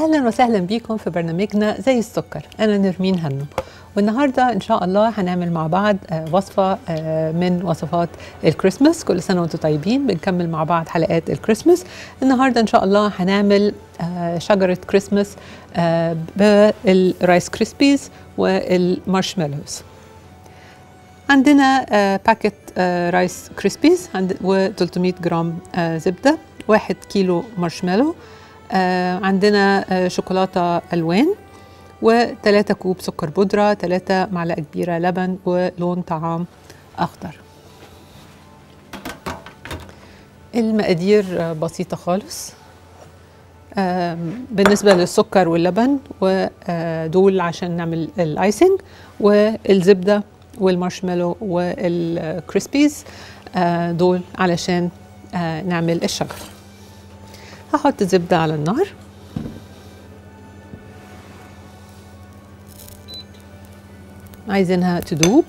اهلا وسهلا بيكم في برنامجنا زي السكر انا نرمين هنو والنهارده ان شاء الله هنعمل مع بعض آه، وصفه آه، من وصفات الكريسماس كل سنه وانتم طيبين بنكمل مع بعض حلقات الكريسماس النهارده ان شاء الله هنعمل آه، شجره كريسماس آه، بالرايس كريسبيز والمارشميلوز عندنا آه، باكت آه، رايس كريسبيز و 300 جرام آه، زبده واحد كيلو مارشميلو آه، عندنا آه، شوكولاته الوان و3 كوب سكر بودره 3 معلقه كبيره لبن ولون طعام اخضر المقادير آه، بسيطه خالص آم، بالنسبه للسكر واللبن ودول عشان نعمل الايسنج والزبده والمارشميلو والكريسبيز آه، دول علشان آه، نعمل الشجره هحط الزبده على النار عايزينها تدوب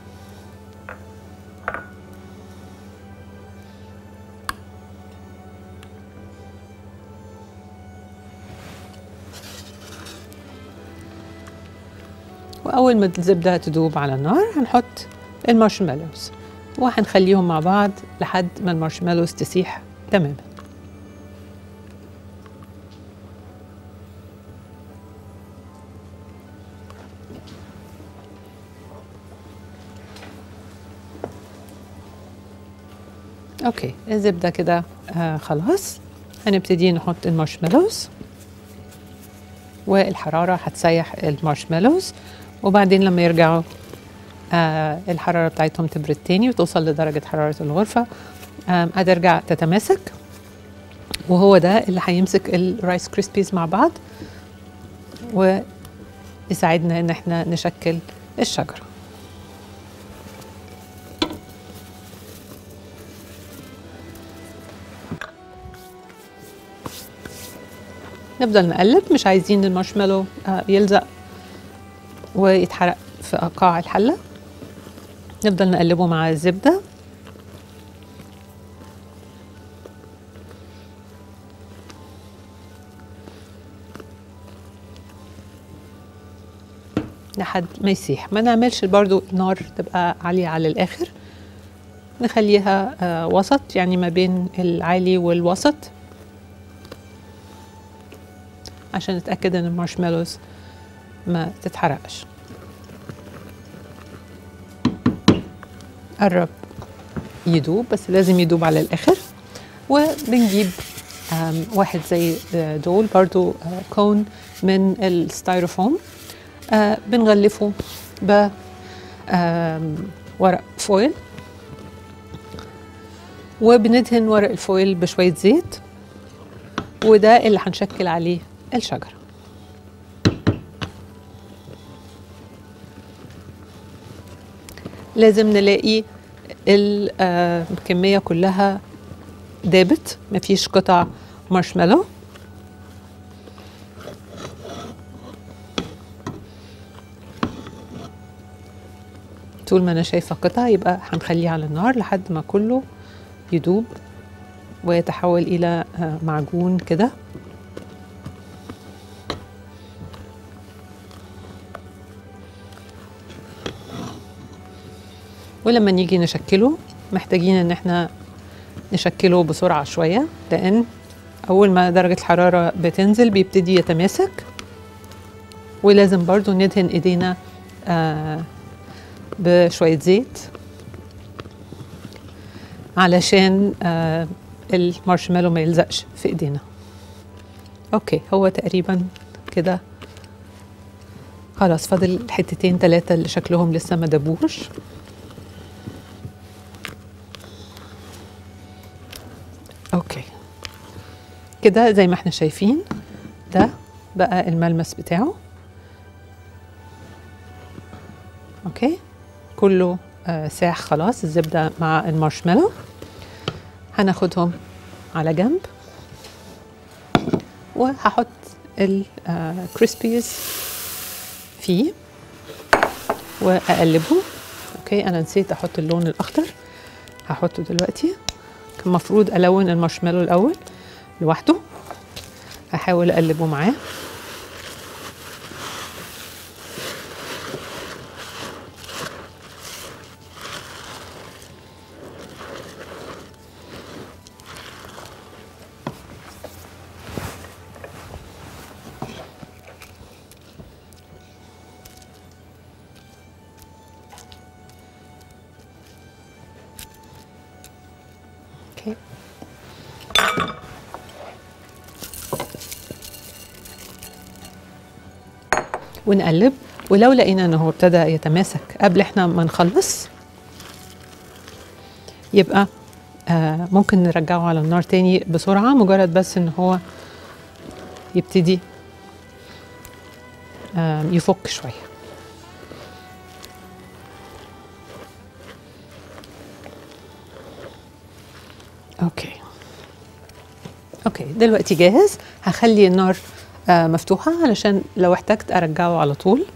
واول ما الزبده تدوب على النار هنحط المارشميلوز وهنخليهم مع بعض لحد ما المارشميلوز تسيح تماما اوكي الزبده كده آه خلاص هنبتدي نحط المارشميلوز والحراره هتسيح المارشميلوز وبعدين لما يرجعوا آه الحراره بتاعتهم تبرد تاني وتوصل لدرجه حراره الغرفه آه هترجع تتماسك وهو ده اللي هيمسك الرايس كريسبيز مع بعض ويساعدنا ان احنا نشكل الشجره نفضل نقلب مش عايزين المارشميلو آه، يلزق ويتحرق في قاع الحله نفضل نقلبه مع الزبده لحد ما يسيح ما نعملش برضو النار تبقى عالية على الآخر نخليها آه، وسط يعني ما بين العالي والوسط عشان نتأكد ان المارشميلوز ما تتحرقش قرب يدوب بس لازم يدوب على الآخر وبنجيب آم، واحد زي آه، دول برضو آه، كون من الستايروفوم آه، بنغلفه ب آم، ورق فويل وبندهن ورق الفويل بشوية زيت وده اللي هنشكل عليه الشجرة لازم نلاقي ال- آه، الكمية كلها دابت مفيش قطع مارشميلو طول ما انا شايفه قطع يبقى هنخليه على النار لحد ما كله يدوب ويتحول الى آه، معجون كده ولما نيجي نشكله محتاجين ان احنا نشكله بسرعه شويه لان اول ما درجه الحراره بتنزل بيبتدي يتماسك ولازم برضو ندهن ايدينا آه بشويه زيت علشان آه المارشميلو ما يلزقش في ايدينا اوكي هو تقريبا كده خلاص فاضل حتتين ثلاثة اللي شكلهم لسه ما دابوش اوكي كده زي ما احنا شايفين ده بقى الملمس بتاعه اوكي كله آه ساح خلاص الزبدة مع المارشميلو هناخدهم على جنب وهحط الكريسبيز فيه واقلبهم اوكي انا نسيت احط اللون الاخضر هحطه دلوقتي كان المفروض الون المارشميلو الاول لوحده هحاول اقلبه معاه اوكي ونقلب ولو لقينا ان هو ابتدى يتماسك قبل احنا ما نخلص يبقى آه ممكن نرجعه على النار تاني بسرعة مجرد بس ان هو يبتدي آه يفك شوية اوكي اوكي دلوقتي جاهز هخلي النار آه مفتوحة علشان لو احتجت ارجعه على طول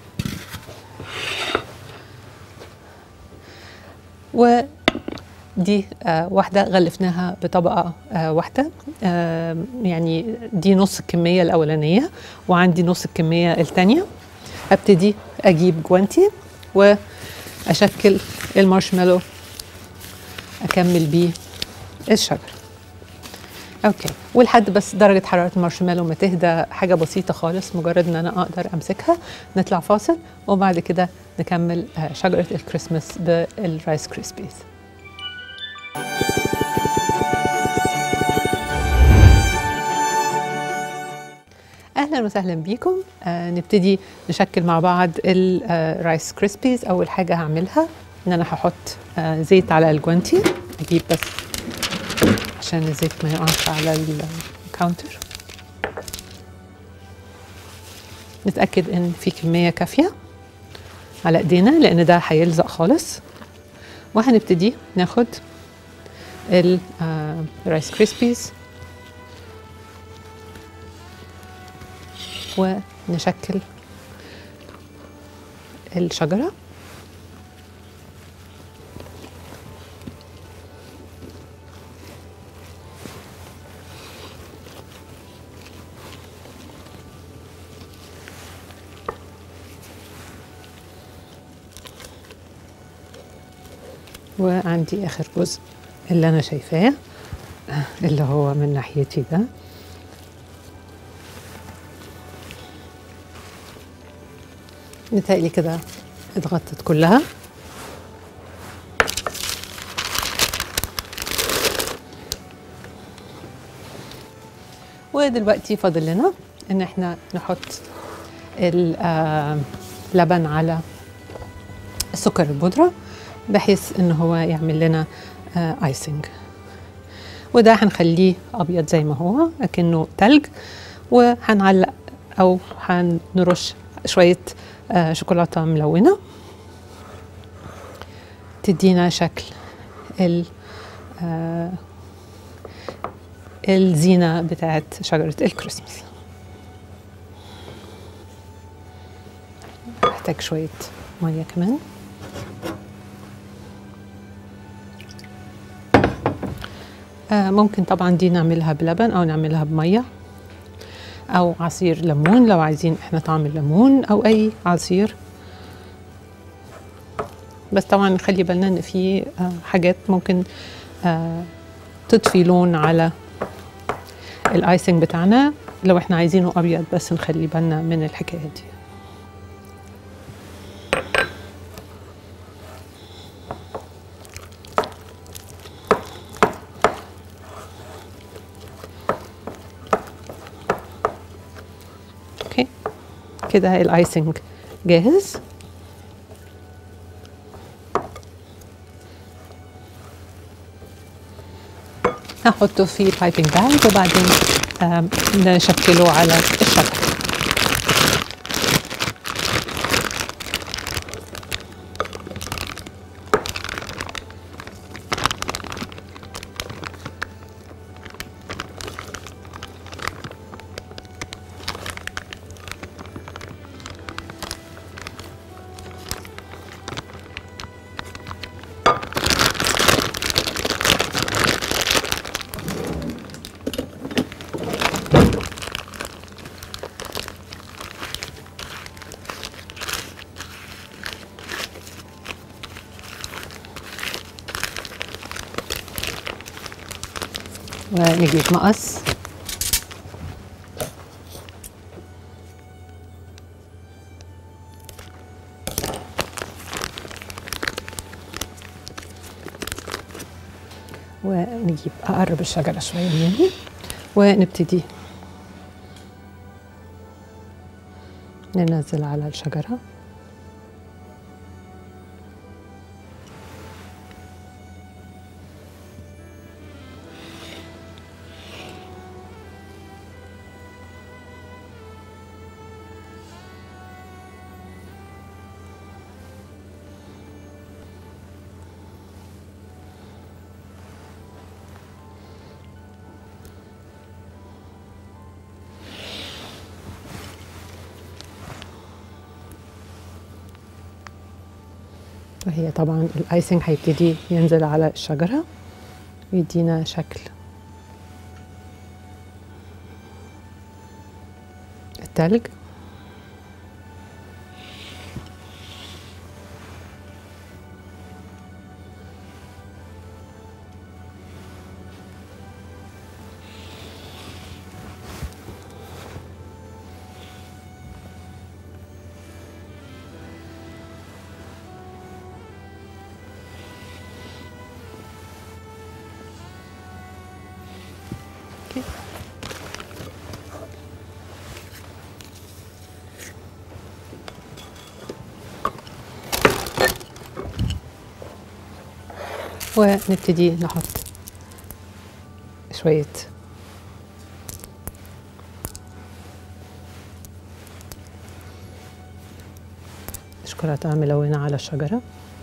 ودي آه واحدة غلفناها بطبقة آه واحدة آه يعني دي نص الكمية الأولانية وعندي نص الكمية التانية ابتدي اجيب جوانتي واشكل المارشميلو اكمل بيه الشجر اوكي ولحد بس درجه حراره المارشميلو ما تهدى حاجه بسيطه خالص مجرد ان انا اقدر امسكها نطلع فاصل وبعد كده نكمل آه، شجره الكريسماس بالرايس كريسبيز اهلا وسهلا بيكم آه نبتدي نشكل مع بعض الرايس كريسبيز اول حاجه هعملها ان انا هحط آه زيت على الجوانتي اجيب بس عشان الزيت ما يقعش على الكاونتر نتاكد ان في كميه كافيه على ايدينا لان ده هيلزق خالص وهنبتدي ناخد الرايس كريسبيز ونشكل الشجرة وعندي آخر جزء اللي أنا شايفاه اللي هو من ناحيتي ده متهيألي كده اتغطت كلها ودلوقتي فاضل لنا ان احنا نحط اللبن على السكر البودرة بحيث ان هو يعمل لنا ايسنج وده هنخليه ابيض زي ما هو اكنه تلج وهنعلق او هنرش شويه آه شوكولاته ملونه تدينا شكل ال آه الزينه بتاعت شجره الكريسماس محتاج شويه ميه كمان آه ممكن طبعا دي نعملها بلبن او نعملها بميه او عصير ليمون لو عايزين احنا طعم الليمون او اي عصير بس طبعا نخلي بالنا ان في آه حاجات ممكن آه تضفي لون على الايسنج بتاعنا لو احنا عايزينه ابيض بس نخلي بالنا من الحكايه دي اوكي كده الايسنج جاهز هحطه في بايبنج باج وبعدين آم، نشكله على الشجر ونجيب مقص ونجيب اقرب الشجره شويه مني ونبتدي ننزل على الشجره وهي طبعا الايسنج هيبتدي ينزل على الشجره ويدينا شكل التلج ونبتدي نحط شوية شوكولاتة ملونة على الشجرة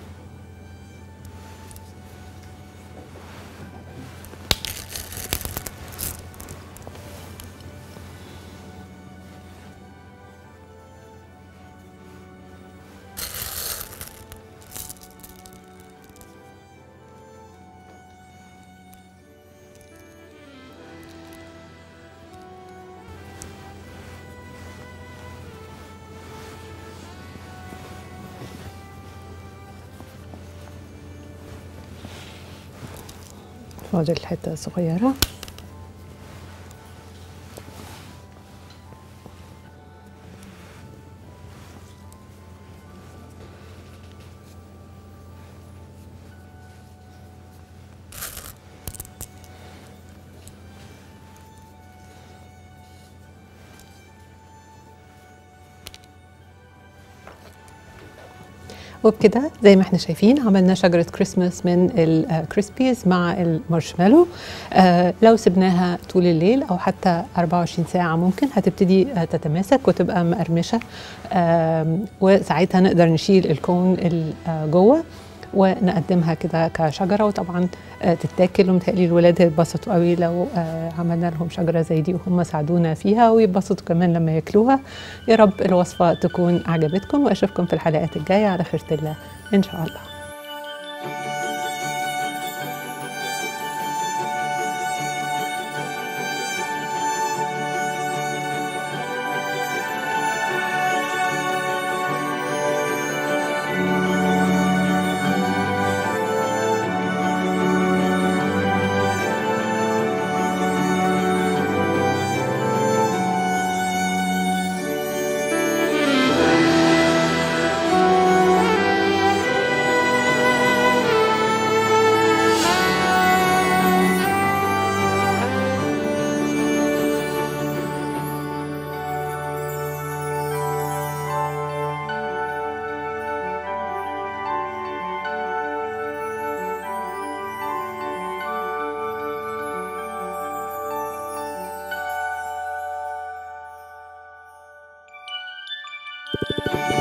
فاضل حتة صغيرة وبكده زي ما احنا شايفين عملنا شجرة كريسماس من الكريسبيز مع المارشميلو آه لو سبناها طول الليل او حتى 24 ساعة ممكن هتبتدي آه تتماسك وتبقى مقرمشة آه وساعتها نقدر نشيل الكون اللي آه جوه ونقدمها كده كشجره وطبعا آه تتاكل ومتهيألي الولاد هيتبسطوا قوي لو آه عملنا لهم شجره زي دي وهم ساعدونا فيها ويتبسطوا كمان لما ياكلوها يا رب الوصفه تكون عجبتكم واشوفكم في الحلقات الجايه على خيره الله ان شاء الله Thank you.